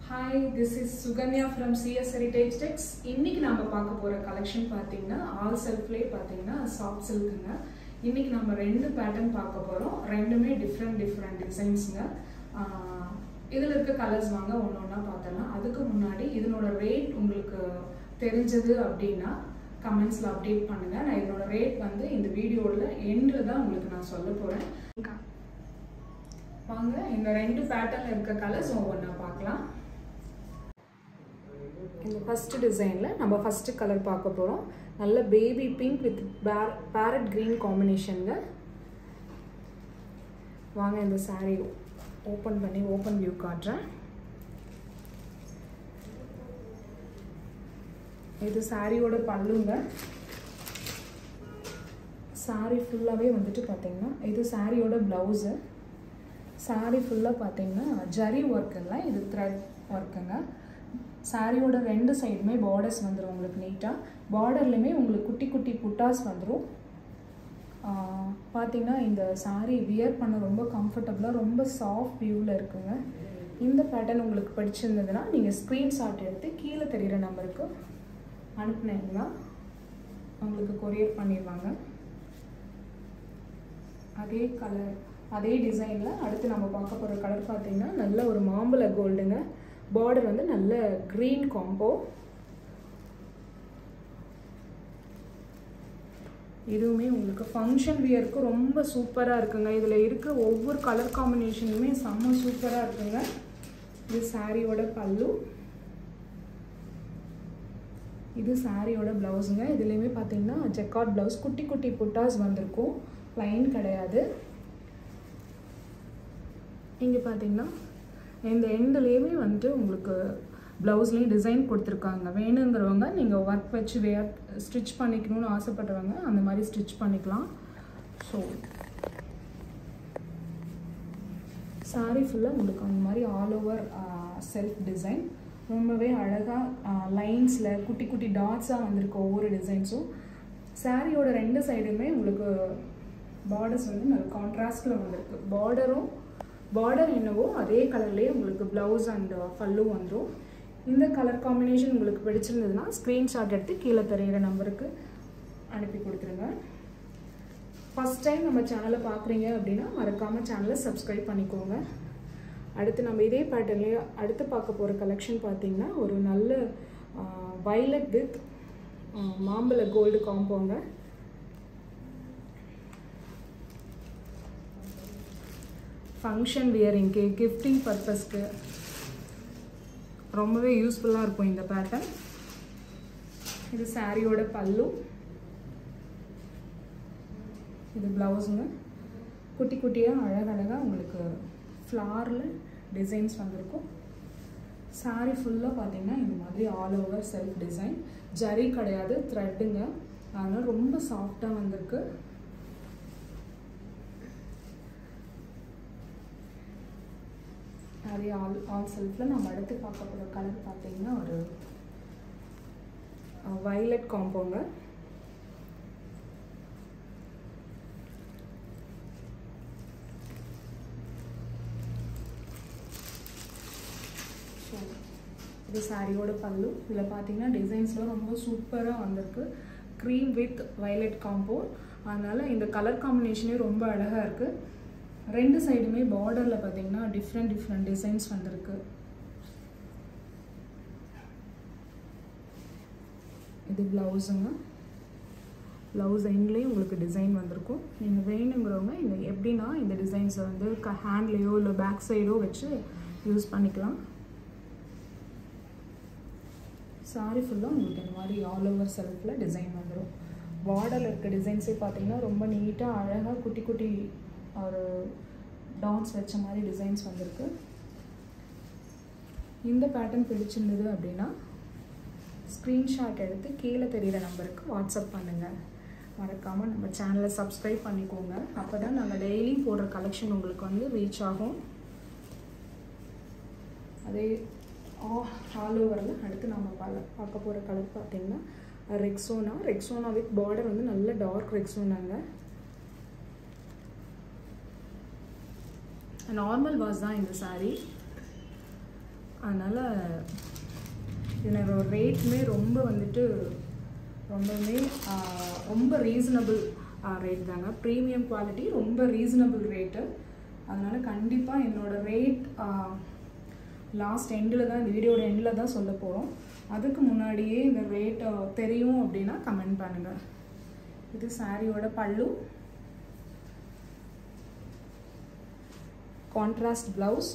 hi this is Sukanya from CS heritage tex இன்னைக்கு நம்ம பார்க்க போகிற கலெக்ஷன் பார்த்தீங்கன்னா ஆல் செல்ஃப்லேயே பார்த்தீங்கன்னா சாஃப்ட் சில்க்குங்க இன்னைக்கு நம்ம ரெண்டு பேட்டர்ன் பார்க்க போகிறோம் ரெண்டுமே டிஃப்ரெண்ட் டிஃப்ரெண்ட் டிசைன்ஸுங்க இதில் இருக்க கலர்ஸ் வாங்க ஒன்று ஒன்றா பார்த்தலாம் அதுக்கு முன்னாடி இதனோட ரேட் உங்களுக்கு தெரிஞ்சது அப்படின்னா கமெண்ட்ஸில் அப்டேட் பண்ணுங்கள் நான் இதனோட ரேட் வந்து இந்த வீடியோவில் எண்டில் தான் உங்களுக்கு நான் சொல்ல போகிறேன் வாங்க இந்த ரெண்டு பேட்டர்னில் இருக்க கலர்ஸ் ஒவ்வொன்றா பார்க்கலாம் இந்த ஃபஸ்ட்டு டிசைனில் நம்ம ஃபஸ்ட்டு கலர் பார்க்க போகிறோம் நல்ல பேபி பிங்க் வித் பேர் பேரட் க்ரீன் காம்பினேஷனுங்க வாங்க இந்த சாரீ ஓப்பன் பண்ணி ஓப்பன் வியூ காட்டுறேன் இது சாரியோட பல்லுங்க சாரீ ஃபுல்லாகவே வந்துட்டு பார்த்தீங்கன்னா இது சாரியோட ப்ளவுஸு சாரீ ஃபுல்லாக பார்த்தீங்கன்னா ஜரி ஒர்க் இல்லை இது த்ரெட் ஒர்க்குங்க சாரியோட ரெண்டு சைடுமே பார்டர்ஸ் வந்துடும் உங்களுக்கு நீட்டாக பார்டர்லையுமே உங்களுக்கு குட்டி குட்டி புட்டாஸ் வந்துடும் பார்த்தீங்கன்னா இந்த சாரீ வியர் பண்ண ரொம்ப கம்ஃபர்டபுளாக ரொம்ப சாஃப்ட் வியூவில் இருக்குங்க இந்த பேட்டர்ன் உங்களுக்கு பிடிச்சிருந்ததுன்னா நீங்கள் ஸ்க்ரீன்ஷாட் எடுத்து கீழே தெரிகிற நம்பருக்கு அனுப்புனீங்கன்னா உங்களுக்கு கொரியர் பண்ணிடுவாங்க அதே கலர் அதே டிசைனில் அடுத்து நம்ம பார்க்க போகிற கலர் பார்த்தீங்கன்னா நல்ல ஒரு மாம்பழ கோல்டுங்க பார்டர் வந்து நல்ல க்ரீன் காம்போ இதுவுமே உங்களுக்கு ஃபங்க்ஷன் வியருக்கு ரொம்ப சூப்பராக இருக்குங்க இதில் இருக்க ஒவ்வொரு கலர் காம்பினேஷனுமே செம்ம சூப்பராக இருக்குங்க இது சாரியோட பல்லு இது சாரியோட ப்ளவுஸுங்க இதுலேயுமே பார்த்தீங்கன்னா ஜெக்காட் ப்ளவுஸ் குட்டி குட்டி புட்டாஸ் வந்திருக்கும் ப்ளைன் கிடையாது இங்கே பார்த்தீங்கன்னா இந்த எண்டுலேயுமே வந்துட்டு உங்களுக்கு ப்ளவுஸ்லேயும் டிசைன் கொடுத்துருக்காங்க வேணுங்கிறவங்க நீங்கள் ஒர்க் வச்சு வே ஸ்டிச் பண்ணிக்கணும்னு ஆசைப்படுறவங்க அந்த மாதிரி ஸ்டிச் பண்ணிக்கலாம் ஸோ சாரீ ஃபுல்லாக உங்களுக்கு அந்த மாதிரி ஆல் ஓவர் செல்ஃப் டிசைன் ரொம்பவே அழகாக லைன்ஸில் குட்டி குட்டி டாட்ஸாக வந்திருக்கு ஒவ்வொரு டிசைன்ஸும் சாரியோட ரெண்டு சைடுமே உங்களுக்கு பார்டர்ஸ் வந்து நல்ல கான்ட்ராஸ்டில் வந்திருக்கு பார்டரும் பார்டர் என்னவோ அதே கலர்லேயே உங்களுக்கு ப்ளவுஸ் அண்ட் பல்லு வந்துடும் இந்த கலர் காம்பினேஷன் உங்களுக்கு பிடிச்சிருந்ததுன்னா ஸ்க்ரீன்ஷாட் எடுத்து கீழே தெரிகிற நம்பருக்கு அனுப்பி கொடுத்துருங்க ஃபஸ்ட் டைம் நம்ம சேனலை பார்க்குறீங்க அப்படின்னா மறக்காமல் சேனலை சப்ஸ்கிரைப் பண்ணிக்கோங்க அடுத்து நம்ம இதே பேட்டர்ன்லேயே அடுத்து பார்க்க போகிற கலெக்ஷன் பார்த்திங்கன்னா ஒரு நல்ல வைலட் வித் மாம்பழ கோல்டு காம்போங்க ஃபங்க்ஷன் வியரிங்க்கு கிஃப்டிங் பர்பஸ்க்கு ரொம்பவே யூஸ்ஃபுல்லாக இருக்கும் இந்த பேட்டர்ன் இது சாரியோட பல்லு இது ப்ளவுஸுங்க குட்டி குட்டியாக அழகழகாக உங்களுக்கு ஃப்ளாரில் டிசைன்ஸ் வந்திருக்கும் சாரீ ஃபுல்லாக பார்த்தீங்கன்னா இந்த மாதிரி ஆல் ஓவர் செல்ஃப் டிசைன் ஜரி கிடையாது த்ரெட்டுங்க அதனால் ரொம்ப சாஃப்டாக வந்திருக்கு அதே ஆல் ஆல் செல்ஃபில் நம்ம அடுத்து பார்க்க போகிற கலர் பார்த்தீங்கன்னா ஒரு வைலட் காம்போங்க ஸோ இது சாரியோட பல்லு இதில் பார்த்தீங்கன்னா டிசைன்ஸ்லாம் ரொம்ப சூப்பராக வந்திருக்கு க்ரீம் வித் வைலட் காம்போ அதனால் இந்த கலர் காம்பினேஷனே ரொம்ப அழகாக இருக்குது ரெண்டு சைடுமே பார்டரில் பார்த்தீங்கன்னா டிஃப்ரெண்ட் டிஃப்ரெண்ட் டிசைன்ஸ் வந்திருக்கு இது ப்ளவுஸுங்க ப்ளவுஸ் எண்ட்லேயும் உங்களுக்கு டிசைன் வந்திருக்கும் நீங்கள் வேணுங்கிறவங்க இந்த எப்படின்னா இந்த டிசைன்ஸை வந்து க ஹேண்ட்லேயோ இல்லை பேக் சைடோ வச்சு யூஸ் பண்ணிக்கலாம் சாரி ஃபுல்லாக உங்களுக்கு இந்த மாதிரி ஆல் ஓவர் செல்ஃபில் டிசைன் வந்துடும் பார்டரில் இருக்க டிசைன்ஸே பார்த்தீங்கன்னா ரொம்ப நீட்டாக அழகாக குட்டி குட்டி ஒரு டாட்ஸ் வச்ச மாதிரி டிசைன்ஸ் வந்திருக்கு இந்த பேட்டர்ன் பிடிச்சிருந்தது அப்படின்னா ஸ்க்ரீன்ஷாட் எடுத்து கீழே தெரிகிற நம்பருக்கு வாட்ஸ்அப் பண்ணுங்கள் மறக்காமல் நம்ம சேனலை சப்ஸ்கிரைப் பண்ணிக்கோங்க அப்போ தான் நாங்கள் டெய்லி போடுற கலெக்ஷன் உங்களுக்கு வந்து ரீச் ஆகும் அதே ஆல் ஓவரில் அடுத்து நம்ம பல பார்க்க போகிற கலர் பார்த்திங்கன்னா ரெக்ஸோனா ரெக்ஸோனா வித் பார்டர் வந்து நல்ல டார்க் ரெக்ஸோனாங்க நார்மல் வாஷ் தான் இந்த சாரீ அதனால் இதனோட ரேட்டுமே ரொம்ப வந்துட்டு ரொம்பவுமே ஆஹ், ரொம்ப ரீசனபிள் ரேட் தாங்க ப்ரீமியம் குவாலிட்டி ரொம்ப ரீசனபிள் ரேட்டு அதனால் கண்டிப்பாக என்னோட ரேட் லாஸ்ட் எண்டில் தான் இந்த வீடியோட எண்டில் தான் சொல்ல போகிறோம் அதுக்கு முன்னாடியே இந்த ரேட் தெரியும் அப்படின்னா கமெண்ட் பண்ணுங்கள் இது சாரியோட பல்லு கான்ட்ராஸ்ட் ப்ளவுஸ்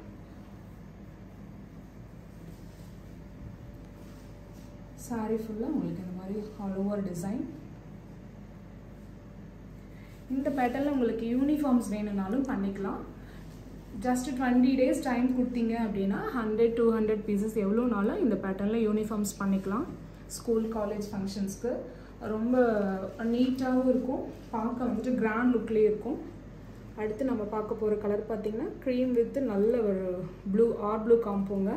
சாரி ஃபுல்லாக உங்களுக்கு இந்த மாதிரி ஆல் ஓவர் டிசைன் இந்த பேட்டர்னில் உங்களுக்கு யூனிஃபார்ம்ஸ் வேணும்னாலும் பண்ணிக்கலாம் ஜஸ்ட் டுவெண்ட்டி டேஸ் டைம் கொடுத்தீங்க அப்படின்னா ஹண்ட்ரட் டூ ஹண்ட்ரட் பீசஸ் எவ்வளோனாலும் இந்த பேட்டர்னில் யூனிஃபார்ம்ஸ் பண்ணிக்கலாம் ஸ்கூல் காலேஜ் ஃபங்க்ஷன்ஸ்க்கு ரொம்ப நீட்டாகவும் இருக்கும் பார்க்க வந்துட்டு கிராண்ட் லுக்லேயே இருக்கும் அடுத்து நம்ம பார்க்க போகிற கலர் பார்த்தீங்கன்னா க்ரீம் வித் நல்ல ஒரு ப்ளூ ஆர் ப்ளூ காம்போங்க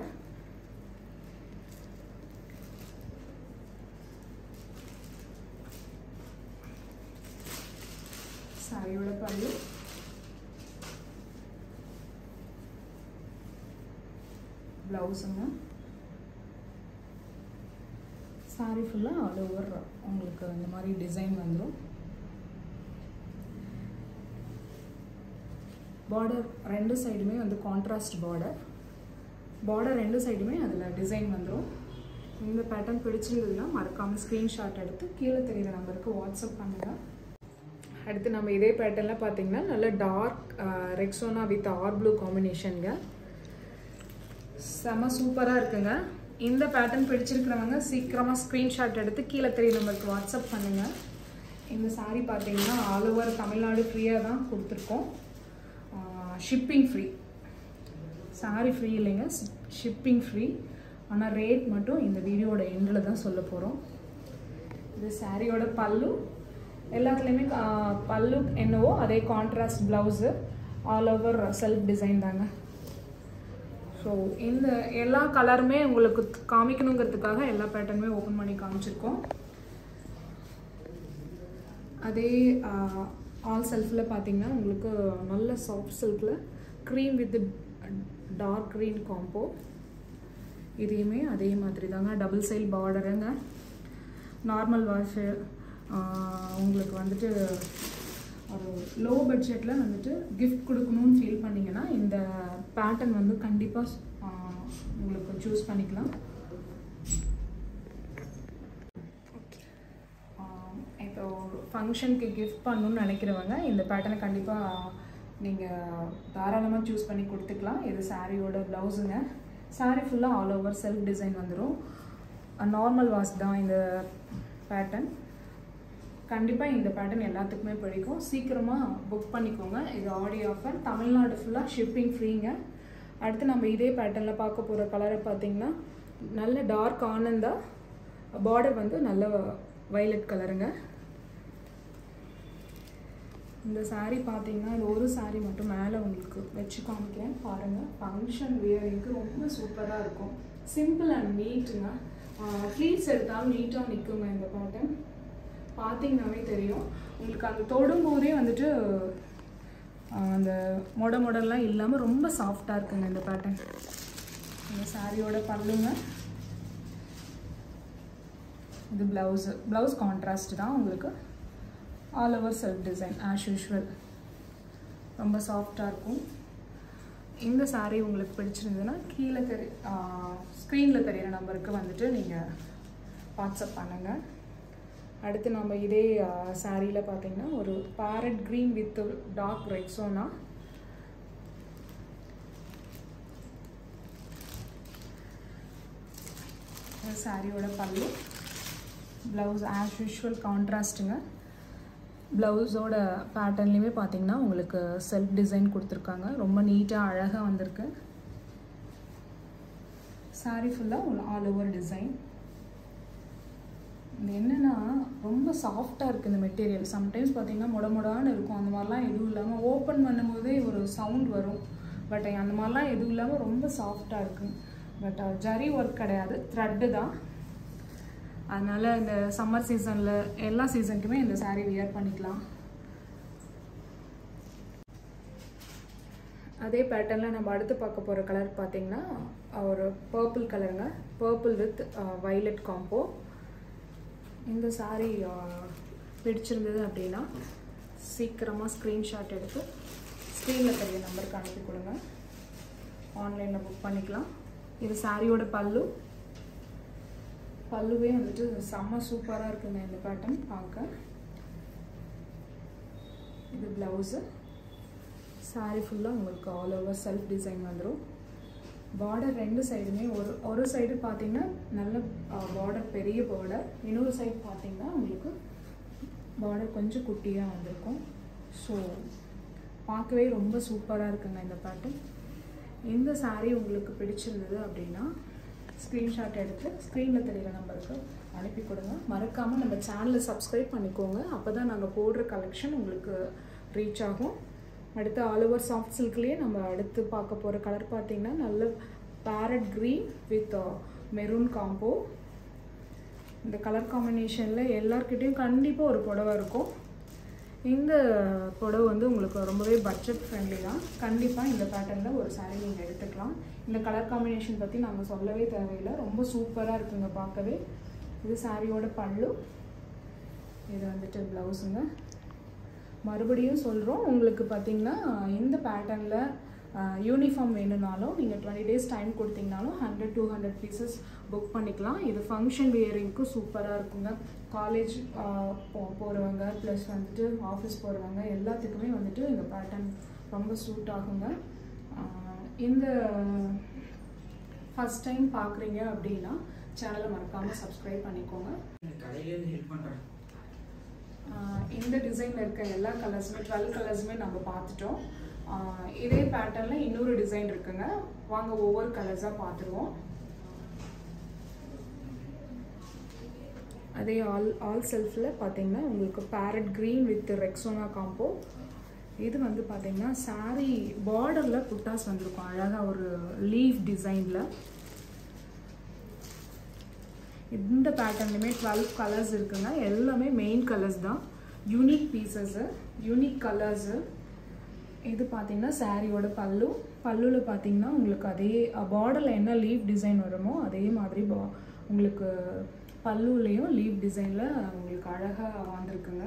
சாரியோட பல்லு ப்ளவுஸுங்க சாரி ஃபுல்லாக ஆல் ஓவர் உங்களுக்கு இந்த மாதிரி டிசைன் வந்துடும் பார்டர் ரெண்டு சைடுமே வந்து கான்ட்ராஸ்ட் பார்டர் பார்டர் ரெண்டு சைடுமே அதில் டிசைன் வந்துடும் இந்த பேட்டர்ன் பிடிச்சிருந்ததுன்னா மறக்காமல் ஸ்க்ரீன்ஷாட் எடுத்து கீழே தெரிகிற நம்பருக்கு வாட்ஸ்அப் பண்ணுங்கள் அடுத்து நம்ம இதே பேட்டர்னில் பார்த்தீங்கன்னா நல்ல dark Rexona with R blue காம்பினேஷனுங்க செம சூப்பராக இருக்குங்க இந்த பேட்டர்ன் பிடிச்சிருக்கிறவங்க சீக்கிரமாக ஸ்க்ரீன்ஷாட் எடுத்து கீழே தெரிய நம்பருக்கு வாட்ஸ்அப் பண்ணுங்கள் இந்த saree பார்த்தீங்கன்னா ஆல் ஓவர் தமிழ்நாடு ஃப்ரீயாக தான் கொடுத்துருக்கோம் ஷிப்பிங் ஃப்ரீ saree ஃப்ரீ இல்லைங்க ஷிப்பிங் ஃப்ரீ ஆனால் ரேட் மட்டும் இந்த வீடியோட எண்டில் தான் சொல்ல போகிறோம் இது சாரியோட பல்லு எல்லாத்துலேயுமே ஆஹ், பல்லு என்னவோ அதே contrast blouse all over self design தாங்க ஸோ இந்த எல்லா கலருமே உங்களுக்கு காமிக்கணுங்கிறதுக்காக எல்லா பேட்டர்னுமே ஓப்பன் பண்ணி காமிச்சிருக்கோம் அதே ஆல் செல்ஃபில் பார்த்தீங்கன்னா உங்களுக்கு நல்ல சாஃப்ட் சில்கில் cream with dark green combo இதையுமே அதே மாதிரி தாங்க டபுள் சைல் பார்டருங்க நார்மல் வாஷு உங்களுக்கு வந்துட்டு ஒரு லோ பட்ஜெட்டில் வந்துட்டு கிஃப்ட் கொடுக்கணும்னு ஃபீல் பண்ணிங்கன்னா இந்த பேட்டர்ன் வந்து கண்டிப்பாக உங்களுக்கு சூஸ் பண்ணிக்கலாம் ஆம், இப்போ ஃபங்க்ஷனுக்கு கிஃப்ட் பண்ணணும்னு நினைக்கிறவங்க இந்த பேட்டர்னை கண்டிப்பாக நீங்கள் தாராளமாக சூஸ் பண்ணி கொடுத்துக்கலாம் இது சாரியோட ப்ளவுஸுங்க saree ஃபுல்லாக ஆல் ஓவர் செல்ஃப் டிசைன் வந்துடும் நார்மல் வாஷ் தான் இந்த பேட்டர்ன் கண்டிப்பாக இந்த பேட்டர்ன் எல்லாத்துக்குமே பிடிக்கும் சீக்கிரமாக புக் பண்ணிக்கோங்க இது ஆடி ஆஃபர் தமிழ்நாடு ஃபுல்லாக ஷிப்பிங் ஃப்ரீங்க அடுத்து நம்ம இதே பேட்டர்னில் பார்க்க போகிற கலரை பார்த்தீங்கன்னா நல்ல டார்க் ஆனந்தா பார்டர் வந்து நல்ல வயலட் கலருங்க இந்த saree பார்த்தீங்கன்னா இது ஒரு saree மட்டும் மேலே உங்களுக்கு வச்சு காமிக்கிறேன் பாருங்கள் ஃபங்க்ஷன் வியரிங்க்கு ரொம்ப சூப்பராக இருக்கும் சிம்பிள் அண்ட் நீட்டுங்க ஃப்ளீட்ஸ் எடுத்தாலும் நீட்டாக நிற்குங்க இந்த பேட்டர்ன் பார்த்தீங்கன்னாவே தெரியும் உங்களுக்கு அந்த தொடும்போதே வந்துட்டு ஆஹ், அந்த மொட மொடலாம் இல்லாமல் ரொம்ப சாஃப்டாக இருக்குங்க இந்த பேட்டர்ன் இந்த சாரியோட பல்லுங்க இது ப்ளவுஸு ப்ளவுஸ் கான்ட்ராஸ்ட் தான் உங்களுக்கு all over self design as usual ரொம்ப சாஃப்டாக இருக்கும் இந்த saree உங்களுக்கு பிடிச்சிருந்ததுன்னா கீழே தெரி ஸ்க்ரீனில் தெரியிற நம்பருக்கு வந்துட்டு நீங்கள் வாட்ஸ்அப் பண்ணுங்கள் அடுத்து நம்ம இதே சாரியில் பார்த்தீங்கன்னா ஒரு parrot green with dark Rexona சாரியோட பல்லு ப்ளவுஸ் ஆஸ் யூஷுவல் கான்ட்ராஸ்ட்டுங்க ப்ளவுஸோட பேட்டர்ன்லேயுமே பார்த்தீங்கன்னா உங்களுக்கு செல்ஃப் டிசைன் கொடுத்துருக்காங்க ரொம்ப நீட்டாக அழகாக வந்திருக்கு saree ஃபுல்லாக ஆல் ஓவர் டிசைன் இது என்னென்னா ரொம்ப சாஃப்டாக இருக்குது இந்த மெட்டீரியல் சம்டைம்ஸ் பார்த்தீங்கன்னா முட முடான்னு இருக்கும் அந்த மாதிரிலாம் எதுவும் இல்லாமல் ஓப்பன் பண்ணும்போதே ஒரு சவுண்ட் வரும் பட் அந்த மாதிரிலாம் எதுவும் இல்லாமல் ரொம்ப சாஃப்டாக இருக்குது பட் ஜரி ஒர்க் கிடையாது த்ரெட்டு தான் அதனால் இந்த சம்மர் சீசனில் எல்லா சீசனுக்குமே இந்த saree வியர் பண்ணிக்கலாம் அதே பேட்டர்னில் நம்ம அடுத்து பார்க்க போகிற கலர் பார்த்தீங்கன்னா ஒரு பர்பிள் கலருங்க பர்பிள் வித் வைலட் காம்போ இந்த saree பிடிச்சிருந்தது அப்படின்னா சீக்கிரமாக ஸ்க்ரீன்ஷாட் எடுத்து ஸ்க்ரீனில் தெரிய நம்பருக்கு அனுப்பி கொடுங்க ஆன்லைனில் புக் பண்ணிக்கலாம் இது சாரியோட பல்லு பல்லுவே வந்துட்டு செம்ம சூப்பராக இருக்குங்க இந்த பேட்டர்ன் பார்க்க இது ப்ளவுஸு saree ஃபுல்லாக உங்களுக்கு ஆல் ஓவர் செல்ஃப் டிசைன் வந்துடும் பார்டர் ரெண்டு சைடுமே ஒரு ஒரு சைடு பார்த்தீங்கன்னா நல்ல பார்டர் பெரிய பார்டர் இன்னொரு சைடு பார்த்தீங்கன்னா உங்களுக்கு பார்டர் கொஞ்சம் குட்டியாக வந்திருக்கும் ஸோ பார்க்கவே ரொம்ப சூப்பராக இருக்குங்க இந்த பேட்டர்ன் இந்த saree உங்களுக்கு பிடிச்சிருந்தது அப்படின்னா ஸ்க்ரீன்ஷாட் எடுத்து ஸ்க்ரீனில் தெரிகிற நம்பருக்கு அனுப்பி கொடுங்க மறக்காமல் நம்ம சேனலை சப்ஸ்கிரைப் பண்ணிக்கோங்க அப்போ தான் நாங்கள் போடுற கலெக்ஷன் உங்களுக்கு ரீச் ஆகும் அடுத்து ஆல் ஓவர் சாஃப்ட் சில்க்லேயே நம்ம அடுத்து பார்க்க போகிற கலர் பார்த்தீங்கன்னா நல்ல parrot green with maroon combo இந்த கலர் காம்பினேஷனில் எல்லார்கிட்டேயும் கண்டிப்பாக ஒரு புடவை இருக்கும் இந்த புடவை வந்து உங்களுக்கு ரொம்பவே பட்ஜெட் ஃப்ரெண்ட்லி தான் கண்டிப்பாக இந்த பேட்டர்னில் ஒரு saree நீங்கள் எடுத்துக்கலாம் இந்த கலர் காம்பினேஷன் பற்றி நாங்கள் சொல்லவே தேவையில்லை ரொம்ப சூப்பராக இருக்குங்க பார்க்கவே இது சாரியோட பல்லு இது வந்துட்டு ப்ளவுஸுங்க மறுபடியும் சொல்கிறோம் உங்களுக்கு பார்த்தீங்கன்னா இந்த பேட்டர்னில் யூனிஃபார்ம் வேணும்னாலும் நீங்கள் டுவெண்ட்டி டேஸ் டைம் கொடுத்தீங்கனாலும் hundred to hundred pieces book பண்ணிக்கலாம் இது ஃபங்க்ஷன் வியரிங்க்கும் சூப்பராக இருக்குங்க காலேஜ் போ போகிறவங்க ப்ளஸ் வந்துட்டு ஆஃபீஸ் போகிறவங்க எல்லாத்துக்குமே வந்துட்டு இந்த பேட்டர்ன் ரொம்ப சூட் ஆகுங்க ஆஹ் இந்த ஃபஸ்ட் டைம் பார்க்குறீங்க அப்படின்னா சேனலை மறக்காமல் சப்ஸ்கிரைப் பண்ணிக்கோங்க கடையிலேருந்து ஹெல்ப் பண்ணுறேன் ஆஹ் இந்த டிசைனில் இருக்க எல்லா கலர்ஸுமே டுவெல் கலர்ஸுமே நம்ம பார்த்துட்டோம் ஆஹ் இதே பேட்டர்னில் இன்னொரு டிசைன் இருக்குங்க வாங்க ஒவ்வொரு கலர்ஸாக பார்த்துருவோம் அதே ஆல் ஆல் செல்ஃபில் பார்த்தீங்கன்னா உங்களுக்கு parrot green with Rexona combo இது வந்து பார்த்தீங்கன்னா saree பார்டரில் புட்டாஸ் வந்திருக்கும் அழகாக ஒரு லீஃப் டிசைனில் இந்த பேட்டர்ன்லையுமே டுவெல் கலர்ஸ் இருக்குங்க எல்லாமே மெயின் கலர்ஸ் தான் யூனிக் பீசஸ்ஸு யூனிக் கலர்ஸு இது பார்த்தீங்கன்னா சாரியோட பல்லு பல்லுவில் பார்த்தீங்கன்னா உங்களுக்கு அதே பார்டரில் என்ன லீவ் டிசைன் வருமோ அதே மாதிரி பா உங்களுக்கு பல்லுலேயும் லீவ் டிசைனில் உங்களுக்கு அழகாக வந்திருக்குங்க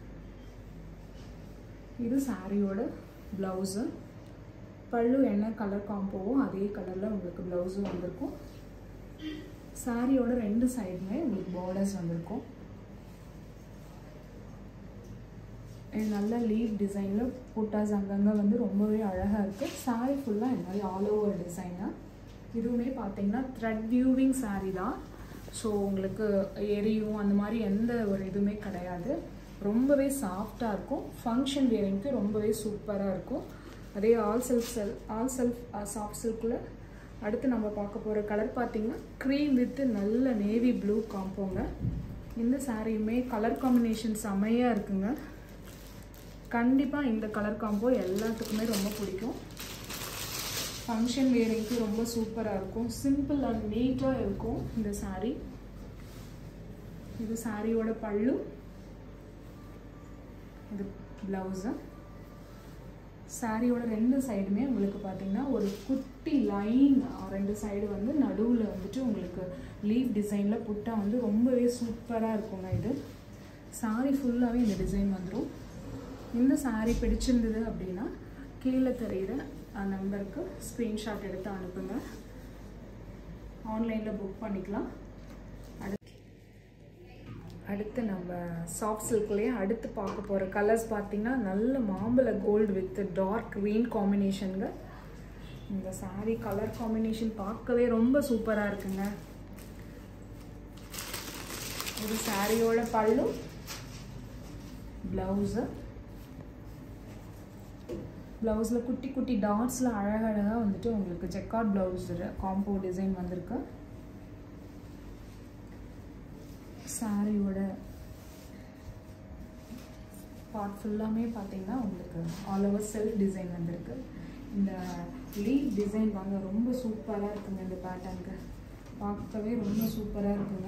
இது சாரியோட ப்ளவுஸு பல்லு என்ன கலர் காம்போவோ அதே கலரில் உங்களுக்கு ப்ளவுஸும் வந்திருக்கும் சாரியோட ரெண்டு சைடுமே உங்களுக்கு பார்டர்ஸ் வந்திருக்கும் இது நல்ல லீவ் டிசைனில் புட்டாஸ் அங்கங்கே வந்து ரொம்பவே அழகாக இருக்குது saree ஃபுல்லாக இந்த மாதிரி ஆல் ஓவர் டிசைனாக இதுவுமே பார்த்தீங்கன்னா த்ரெட் வியூவிங் saree தான் ஸோ உங்களுக்கு எரியும் அந்த மாதிரி எந்த ஒரு இதுவுமே கிடையாது ரொம்பவே சாஃப்டாக இருக்கும் ஃபங்க்ஷன் வியரிங்க்கு ரொம்பவே சூப்பராக இருக்கும் அதே ஆல் செல்ஃப் செல் ஆல் செல்ஃப் சாஃப்ட் சில்கில் அடுத்து நம்ம பார்க்க போகிற கலர் பார்த்தீங்கன்னா க்ரீம் வித் நல்ல நேவி ப்ளூ காம்போங்க இந்த சாரியுமே கலர் காம்பினேஷன் செமையாக இருக்குங்க கண்டிப்பாக இந்த கலர் காம்போ எல்லாத்துக்குமே ரொம்ப பிடிக்கும் ஃபங்க்ஷன் வேரிங்க்கு ரொம்ப சூப்பராக இருக்கும் சிம்பிள் அண்ட் நீட்டாக இருக்கும் இந்த saree இது சாரியோட பல்லு இது ப்ளவுஸு சாரியோட ரெண்டு சைடுமே உங்களுக்கு பார்த்தீங்கன்னா ஒரு குட்டி லைன் ரெண்டு சைடு வந்து நடுவில் வந்துட்டு உங்களுக்கு லீவ் டிசைனில் புட்டா வந்து ரொம்பவே சூப்பராக இருக்குங்க இது saree ஃபுல்லாகவே இந்த டிசைன் வந்துடும் இந்த saree பிடிச்சிருந்தது அப்படின்னா கீழே தெரிகிற நம்பருக்கு ஸ்க்ரீன்ஷாட் எடுத்து அனுப்புங்க ஆன்லைனில் புக் பண்ணிக்கலாம் அடுத்து அடுத்து நம்ம சாஃப்ட் சில்க்லேயே அடுத்து பார்க்க போகிற கலர்ஸ் பார்த்தீங்கன்னா நல்ல மாம்பழ கோல்டு வித் டார்க் க்ரீன் காம்பினேஷனுங்க இந்த saree கலர் காம்பினேஷன் பார்க்கவே ரொம்ப சூப்பராக இருக்குங்க இது சாரியோட பல்லு ப்ளவுஸு ப்ளவுஸில் குட்டி குட்டி டாட்ஸில் அழகழகாக வந்துட்டு உங்களுக்கு ஜெக்கார்ட் ப்ளவுஸ் காம்போ டிசைன் வந்திருக்கு சாரியோட பார்ட் ஃபுல்லாமே பார்த்தீங்கன்னா உங்களுக்கு ஆல் ஓவர் செல்ஃப் டிசைன் வந்திருக்கு இந்த லீவ் டிசைன் வாங்க ரொம்ப சூப்பராக இருக்குங்க இந்த பேட்டர்னுக்கு பார்க்கவே ரொம்ப சூப்பராக இருக்குங்க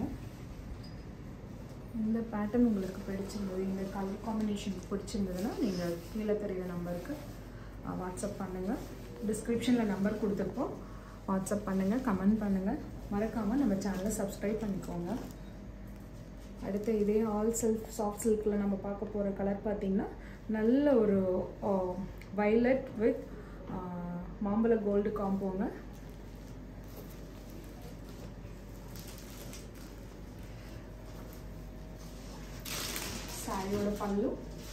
இந்த பேட்டர்ன் உங்களுக்கு பிடிச்சிருந்தது இந்த கலர் காம்பினேஷன் பிடிச்சிருந்ததுன்னா நீங்கள் கீழே தெரியுற நம்பருக்கு வாட்ஸ்அப் பண்ணுங்கள் டிஸ்கிரிப்ஷனில் நம்பர் கொடுத்துருப்போம் வாட்ஸ்அப் பண்ணுங்கள் கமெண்ட் பண்ணுங்கள் மறக்காமல் நம்ம சேனலை சப்ஸ்கிரைப் பண்ணிக்கோங்க அடுத்து இதே ஆல் சில்க் சாஃப்ட் சில்கில் நம்ம பார்க்க போகிற கலர் பார்த்திங்கன்னா நல்ல ஒரு வைலட் வித் மாம்பழ கோல்டு காம்போங்க சாரியோட பல்லு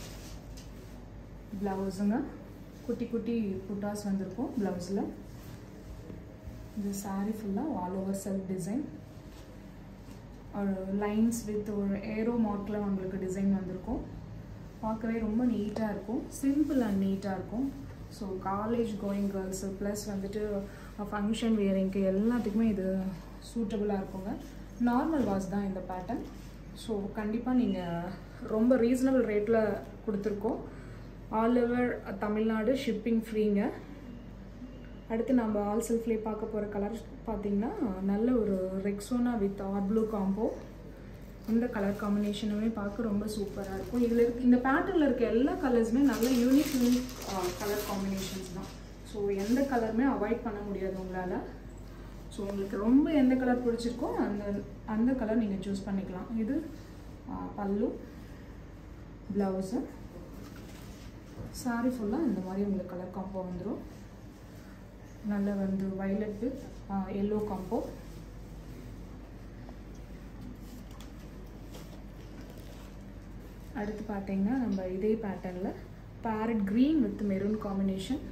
ப்ளவுஸுங்க குட்டி குட்டி புட்டாஸ் வந்திருக்கும் ப்ளவுஸில் இந்த சாரீ ஃபுல்லாக ஆல் ஓவர் செல்ஃப் டிசைன் ஒரு லைன்ஸ் வித் ஒரு ஏரோ மார்க்கில் உங்களுக்கு டிசைன் வந்திருக்கும் பார்க்கவே ரொம்ப நீட்டாக இருக்கும் சிம்பிள் அண்ட் நீட்டாக இருக்கும் so college going girls plus வந்துட்டு ஃபங்க்ஷன் வியரிங்க்கு எல்லாத்துக்குமே இது சூட்டபுளாக இருக்குங்க நார்மல் வாஷ் தான் இந்த பேட்டர்ன் ஸோ கண்டிப்பாக நீங்கள் ரொம்ப ரீசனபிள் ரேட்டில் கொடுத்துருக்கோம் ஆல் ஓவர் தமிழ்நாடு ஷிப்பிங் ஃப்ரீங்க அடுத்து நம்ம ஆல் செல்ஃப்லேயே பார்க்க போகிற கலர் பார்த்திங்கன்னா நல்ல ஒரு Rexona with R blue combo இந்த கலர் காம்பினேஷனுமே பார்க்க ரொம்ப சூப்பராக இருக்கும் இதில் இருக்க இந்த பேட்டர்னில் இருக்க எல்லா கலர்ஸுமே நல்ல யூனிக் யூனிக் கலர் காம்பினேஷன்ஸ் தான் ஸோ எந்த கலருமே அவாய்ட் பண்ண முடியாது உங்களால் ஸோ உங்களுக்கு ரொம்ப எந்த கலர் பிடிச்சிருக்கோ அந்த அந்த கலர் நீங்கள் சூஸ் பண்ணிக்கலாம் இது பல்லு ப்ளவுஸு சாரி ஃபுல்லாக இந்த மாதிரி உங்களுக்கு கலர் காம்போ வந்துடும் நல்ல வந்து வைலட் வித் எல்லோ காம்போ அடுத்து பார்த்தீங்கன்னா நம்ம இதே பேட்டர்னில் parrot green with maroon combination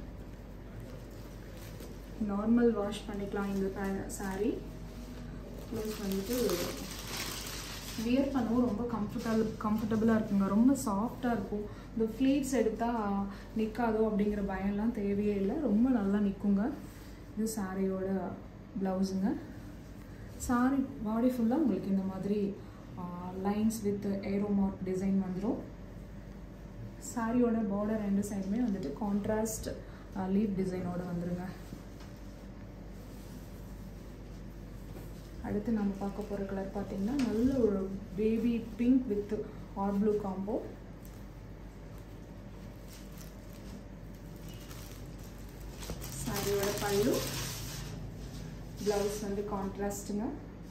normal wash பண்ணிக்கலாம் இந்த சாரீ ப்ளஸ் வந்துட்டு வியர் பண்ணவும் ரொம்ப கம்ஃபர்டபுள் கம்ஃபர்டபுளாக இருக்குங்க ரொம்ப சாஃப்டாக இருக்கும் இந்த ஃப்ளீட்ஸ் எடுத்தால் நிற்காதோ அப்படிங்கிற பயம்லாம் தேவையே இல்லை ரொம்ப நல்லா நிற்குங்க இது சாரியோட ப்ளவுஸுங்க சாரி பாடி ஃபுல்லாக உங்களுக்கு இந்த மாதிரி lines with arrow mark design வந்துடும் சாரியோட பார்டர் ரெண்டு சைடுமே வந்துட்டு கான்ட்ராஸ்ட் லீப் டிசைனோட வந்துருங்க அடுத்து நம்ம பார்க்க போகிற கலர் பார்த்தீங்கன்னா நல்ல ஒரு baby pink with R blue combo சாரியோட பல்லு ப்ளவுஸ் வந்து கான்ட்ராஸ்ட்டுங்க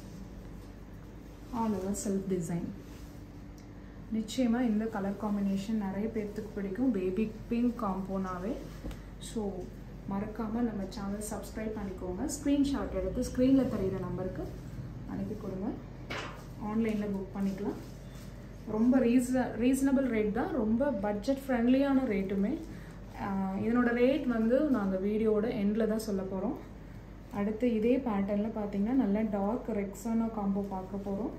ஆல் ஓவர் செல்ஃப் டிசைன் நிச்சயமாக இந்த கலர் காம்பினேஷன் நிறைய பேர்த்துக்கு பிடிக்கும் பேபி பிங்க் காம்போனாவே ஸோ மறக்காமல் நம்ம சேனல் சப்ஸ்கிரைப் பண்ணிக்கோங்க ஸ்க்ரீன்ஷாட் எடுத்து ஸ்க்ரீனில் தெரிகிற நம்பருக்கு அனுப்பி கொடுங்க ஆன்லைனில் புக் பண்ணிக்கலாம் ரொம்ப ரீச ரீசனபிள் ரேட் தான் ரொம்ப பட்ஜெட் ஃப்ரெண்ட்லியான ரேட்டுமே இதனோட ரேட் வந்து நாங்கள் வீடியோட எண்டில் தான் சொல்ல போகிறோம் அடுத்து இதே பேட்டர்னில் பார்த்தீங்கன்னா நல்ல டார்க் ரெக்ஸானா காம்போ பார்க்க போகிறோம்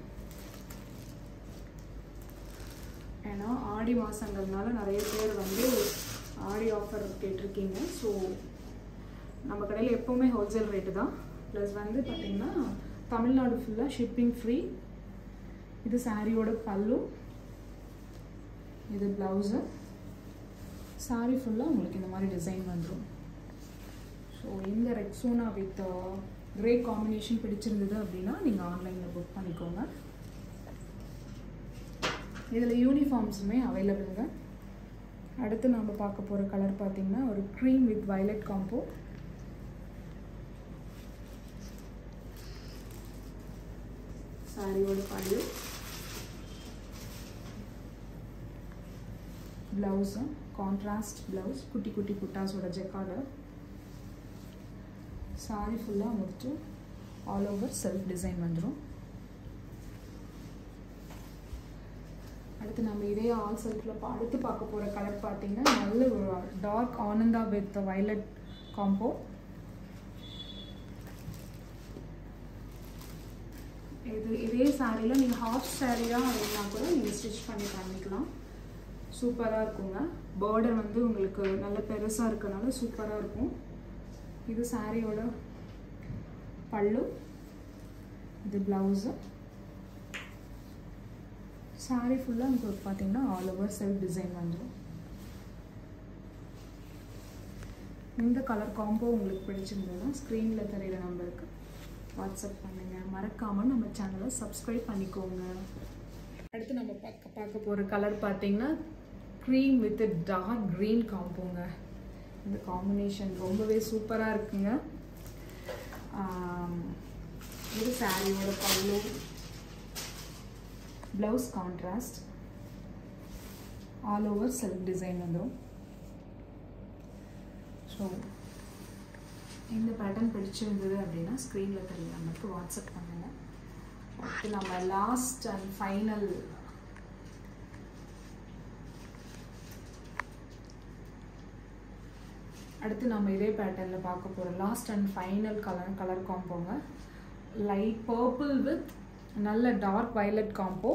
ஏன்னா ஆடி மாதங்கிறதுனால நிறைய பேர் வந்து ஆடி ஆஃபர் கேட்டிருக்கீங்க ஸோ நம்ம கடையில் எப்போவுமே ஹோல்சேல் ரேட்டு தான் ப்ளஸ் வந்து பார்த்திங்கன்னா தமிழ்நாடு ஃபுல்லாக ஷிப்பிங் ஃப்ரீ இது சாரியோட பல்லு இது ப்ளவுஸு சாரி ஃபுல்லாக உங்களுக்கு இந்த மாதிரி டிசைன் வந்துடும் ஸோ இந்த ரெக்ஸோனா வித் கிரே காம்பினேஷன் பிடிச்சிருந்தது அப்படின்னா நீங்கள் ஆன்லைனில் புக் பண்ணிக்கோங்க இதில் யூனிஃபார்ம்ஸுமே அவைலபிளுங்க அடுத்து நம்ம பார்க்க போகிற கலர் பார்த்தீங்கன்னா ஒரு க்ரீம் வித் வயலட் காம்போ சாரியோட பல்லு ப்ளவுஸு கான்ட்ராஸ்ட் ப்ளவுஸ் குட்டி குட்டி புட்டாஸோட ஜெக்காடு சாரி ஃபுல்லாக வந்துட்டு ஆல் ஓவர் செல்ஃப் டிசைன் வந்துடும் அடுத்து நம்ம இதே ஆல் செல்ஃபில் அடுத்து பார்க்க போகிற கலர் பார்த்தீங்கன்னா நல்ல ஒரு dark Ananda with violet combo இது இதே சாரியில் நீங்கள் ஹாஃப் சாரியாக வேணுன்னா கூட நீங்கள் ஸ்டிச் பண்ணி பண்ணிக்கலாம் சூப்பராக இருக்குங்க பார்டர் வந்து உங்களுக்கு நல்ல பெருசாக இருக்கனால சூப்பராக இருக்கும் இது சாரியோட பல்லு இது ப்ளவுஸு சாரி ஃபுல்லாக உங்களுக்கு பார்த்தீங்கன்னா ஆல் ஓவர் செல்ஃப் டிசைன் வந்துடும் இந்த கலர் காம்போ உங்களுக்கு பிடிச்சிருந்ததுன்னா ஸ்க்ரீனில் தெரியிற நம்பருக்கு வாட்ஸ்அப் பண்ணுங்கள் மறக்காமல் நம்ம சேனலை சப்ஸ்கிரைப் பண்ணிக்கோங்க அடுத்து நம்ம பார்க்க பார்க்க போகிற கலர் பார்த்தீங்கன்னா க்ரீம் வித் டார்க் க்ரீன் காம்போங்க இந்த காம்பினேஷன் ரொம்பவே சூப்பராக இருக்குங்க ஆம், இது சாரியோட பல்லு blouse contrast all over self design வந்துடும் ஸோ இந்த பேட்டர்ன் பிடிச்சிருந்தது அப்படின்னா ஸ்க்ரீனில் தெரியல நமக்கு வாட்ஸ்அப் பண்ணுங்க அடுத்து நம்ம லாஸ்ட் அண்ட் ஃபைனல் அடுத்து நம்ம இதே பேட்டர்னில் பார்க்க போகிறோம் last and final colour colour காம்போங்க லைட் பர்பிள் வித் நல்ல டார்க் violet காம்போ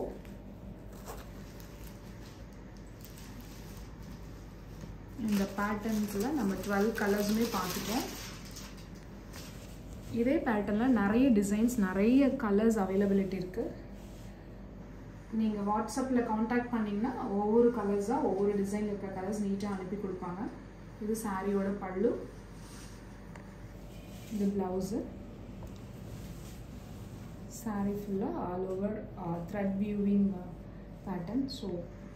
இந்த பேட்டர்ன்ஸில் நம்ம டுவெல் கலர்ஸுமே பார்த்துட்டோம் இதே பேட்டர்னில் நிறைய டிசைன்ஸ் நிறைய கலர்ஸ் அவைலபிலிட்டி இருக்குது நீங்கள் வாட்ஸ்அப்பில் காண்டாக்ட் பண்ணிங்கன்னா ஒவ்வொரு கலர்ஸாக ஒவ்வொரு டிசைன் இருக்கிற கலர்ஸ் நீட்டாக அனுப்பி கொடுப்பாங்க இது சாரியோட பல்லு இது ப்ளவுஸு saree ஃபுல்லாக all over thread weaving pattern so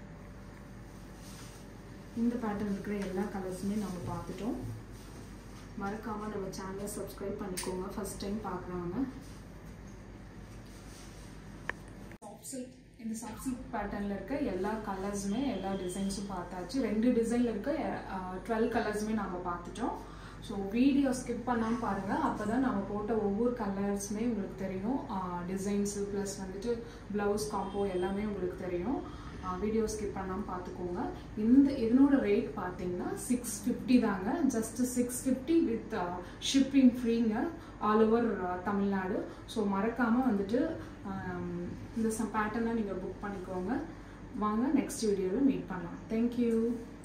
இந்த பேட்டர்ன் இருக்கிற எல்லா கலர்ஸுமே நம்ம பார்த்துட்டோம் மறக்காமல் நம்ம சேனலை சப்ஸ்கிரைப் பண்ணிக்கோங்க ஃபர்ஸ்ட் டைம் பார்க்குறவங்க சில்க் இந்த சாஃப்ட் சில்க் பேட்டர்னில் இருக்க எல்லா கலர்ஸுமே எல்லா டிசைன்ஸும் பார்த்தாச்சு ரெண்டு டிசைனில் இருக்க டுவெல் கலர்ஸுமே நம்ம பார்த்துட்டோம் ஸோ வீடியோ ஸ்கிப் பண்ணாமல் பாருங்கள் அப்போ தான் நம்ம போட்ட ஒவ்வொரு கலர்ஸுமே உங்களுக்கு தெரியும் டிசைன்ஸு ப்ளஸ் வந்துட்டு ப்ளவுஸ் காம்போ எல்லாமே உங்களுக்கு தெரியும் வீடியோ ஸ்கிப் பண்ணாமல் பார்த்துக்கோங்க இந்த இதனோட ரேட் பார்த்தீங்கன்னா சிக்ஸ் ஃபிஃப்டி தாங்க just six fifty with shipping ஃப்ரீங்க ஆல் ஓவர் தமிழ்நாடு ஸோ மறக்காமல் வந்துட்டு ஆம், இந்த பேட்டர்னை நீங்கள் புக் பண்ணிக்கோங்க வாங்க நெக்ஸ்ட் வீடியோவில் மீட் பண்ணலாம் தேங்க்யூ